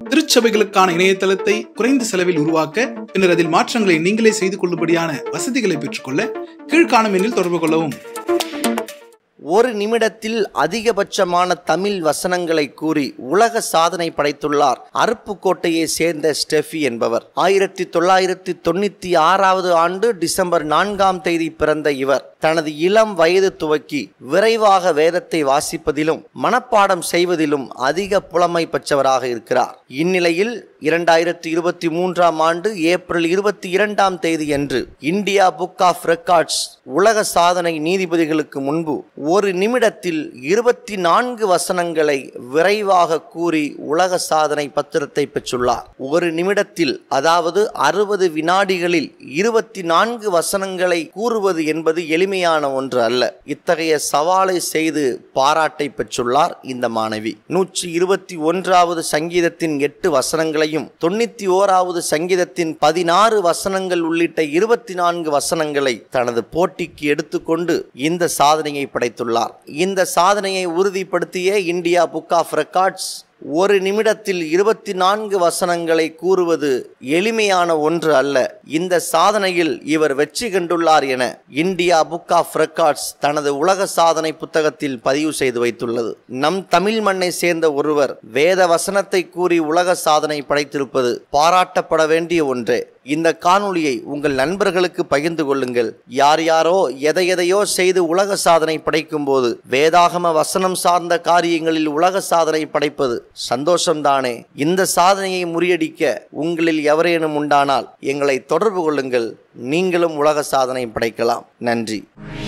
திருச்சபைகளுக்கான இணையதளத்தை குறைந்த செலவில் உருவாக்க பின்னர் அதில் மாற்றங்களை நீங்களே செய்து கொள்ளும்படியான வசதிகளை பெற்றுக்கொள்ள கீழ்காணும் எண்ணில் தொடர்பு கொள்ளவும் ஒரு நிமிடத்தில் அதிகபட்சமான தமிழ் வசனங்களை கூறி உலக சாதனை படைத்துள்ளார் அருப்புக்கோட்டையை சேர்ந்த ஸ்டெஃபி என்பவர் ஆயிரத்தி தொள்ளாயிரத்தி தொண்ணூத்தி ஆறாவது ஆண்டு டிசம்பர் நான்காம் தேதி பிறந்த இவர் தனது இளம் வயது துவக்கி விரைவாக வேதத்தை வாசிப்பதிலும் மனப்பாடம் செய்வதிலும் அதிக புலமை பெற்றவராக இருக்கிறார் இந்நிலையில் இரண்டாயிரத்தி இருபத்தி மூன்றாம் ஆண்டு ஏப்ரல் இருபத்தி இரண்டாம் தேதி அன்று இந்தியா புக் ஆஃப் ரெக்கார்ட்ஸ் உலக சாதனை நீதிபதிகளுக்கு முன்பு ஒரு நிமிடத்தில் இருபத்தி நான்கு வசனங்களை விரைவாக கூறி உலக சாதனை பத்திரத்தை பெற்றுள்ளார் ஒரு நிமிடத்தில் அதாவது அறுபது வினாடிகளில் இருபத்தி நான்கு வசனங்களை கூறுவது என்பது எளிமையான ஒன்று அல்ல இத்தகைய சவாலை செய்து பாராட்டை பெற்றுள்ளார் இந்த மாணவி நூற்றி இருபத்தி ஒன்றாவது சங்கீதத்தின் எட்டு வசனங்களையும் தொண்ணூத்தி ஓராவது சங்கீதத்தின் பதினாறு வசனங்கள் உள்ளிட்ட இருபத்தி நான்கு வசனங்களை தனது போட்டிக்கு எடுத்துக்கொண்டு இந்த சாதனையை படைத்துள்ளார் இந்த சாதனையை உறுதிப்படுத்திய இந்தியா புக் ஆஃப் ரெக்கார்ட்ஸ் ஒரு நிமிடத்தில் இருபத்தி நான்கு வசனங்களை கூறுவது எளிமையான ஒன்று அல்ல இந்த சாதனையில் இவர் வெற்றி கண்டுள்ளார் என இந்தியா புக் ஆஃப் ரெக்கார்ட்ஸ் தனது உலக சாதனை புத்தகத்தில் பதிவு செய்து வைத்துள்ளது நம் தமிழ் மண்ணை சேர்ந்த ஒருவர் வேத வசனத்தை கூறி உலக சாதனை படைத்திருப்பது பாராட்டப்பட வேண்டிய ஒன்றே இந்த காணொளியை உங்கள் நண்பர்களுக்கு பகிர்ந்து கொள்ளுங்கள் யார் யாரோ எதை எதையோ செய்து உலக சாதனை படைக்கும் போது வேதாகம வசனம் சார்ந்த காரியங்களில் உலக சாதனை படைப்பது சந்தோஷம்தானே இந்த சாதனையை முறியடிக்க உங்களில் எவரேனும் உண்டானால் எங்களை தொடர்பு கொள்ளுங்கள் நீங்களும் உலக சாதனை படைக்கலாம் நன்றி